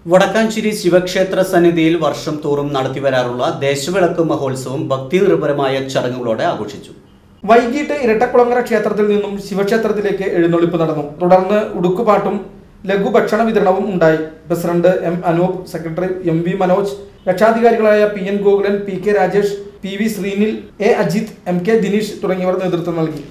വടക്കാഞ്ചേരി ശിവക്ഷേത്ര സന്നിധിയിൽ വർഷം തോറും നടത്തിവരാറുള്ള ദേശവിളക്ക് മഹോത്സവം ഭക്തിനിർഭരമായ ചടങ്ങുകളോടെ ആഘോഷിച്ചു വൈകിട്ട് ഇരട്ടക്കുളങ്ങര ക്ഷേത്രത്തിൽ നിന്നും ശിവക്ഷേത്രത്തിലേക്ക് എഴുന്നള്ളിപ്പ് നടന്നു തുടർന്ന് ഉടുക്കുപാട്ടും ലഘുഭക്ഷണ വിതരണവും ഉണ്ടായി president M Anoop secretary M V Manoj രക്ഷാധികാരികളായ P N Gokulan P K Rajesh P V Sreenil A Ajith M K Dineesh തുടങ്ങിയവർ നേതൃത്വം നൽകി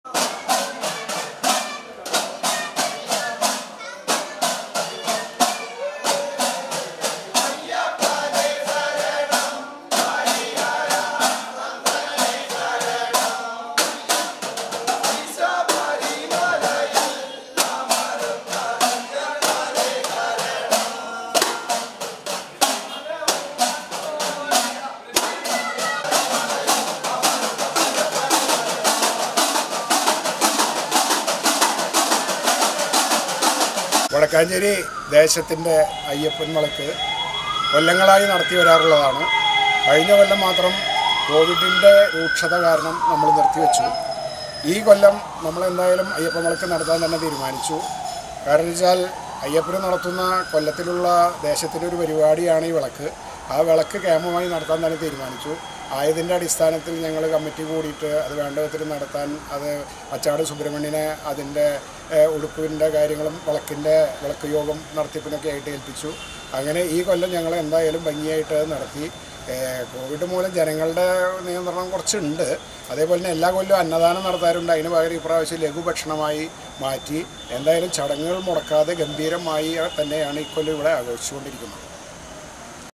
വടക്കാഞ്ചേരി ദേശത്തിൻ്റെ അയ്യപ്പൻ വിളക്ക് കൊല്ലങ്ങളായി നടത്തി വരാറുള്ളതാണ് കഴിഞ്ഞ കൊല്ലം മാത്രം കോവിഡിൻ്റെ രൂക്ഷത കാരണം നമ്മൾ നിർത്തിവെച്ചു ഈ കൊല്ലം നമ്മൾ എന്തായാലും അയ്യപ്പൻ വിളക്ക് നടത്താൻ തന്നെ തീരുമാനിച്ചു കാരണം വെച്ചാൽ അയ്യപ്പന് നടത്തുന്ന കൊല്ലത്തിലുള്ള ദേശത്തിൻ്റെ ഒരു പരിപാടിയാണ് ഈ വിളക്ക് ആ വിളക്ക് കേമമായി നടത്താൻ തന്നെ തീരുമാനിച്ചു ആയതിൻ്റെ അടിസ്ഥാനത്തിൽ ഞങ്ങൾ കമ്മിറ്റി കൂടിയിട്ട് അത് വേണ്ട വിധത്തിൽ നടത്താൻ അത് അച്ചാട് സുബ്രഹ്മണ്യനെ അതിൻ്റെ ഏഹ്, ഉടുപ്പിൻ്റെ കാര്യങ്ങളും വിളക്കിൻ്റെ വിളക്ക് യോഗം നടത്തിപ്പിനൊക്കെ ആയിട്ട് ഏൽപ്പിച്ചു അങ്ങനെ ഈ കൊല്ലം ഞങ്ങൾ എന്തായാലും ഭംഗിയായിട്ട് അത് നടത്തി ഏഹ്, കോവിഡ് മൂലം ജനങ്ങളുടെ നിയന്ത്രണം കുറച്ചുണ്ട് അതേപോലെ തന്നെ എല്ലാ കൊല്ലവും അന്നദാനം നടത്താറുണ്ട് അതിന് പകരം ഇപ്രാവശ്യം ലഘുഭക്ഷണമായി മാറ്റി എന്തായാലും ചടങ്ങുകൾ മുടക്കാതെ ഗംഭീരമായി തന്നെയാണ് ഇക്കൊല്ലം ഇവിടെ ആഘോഷിച്ചുകൊണ്ടിരിക്കുന്നത്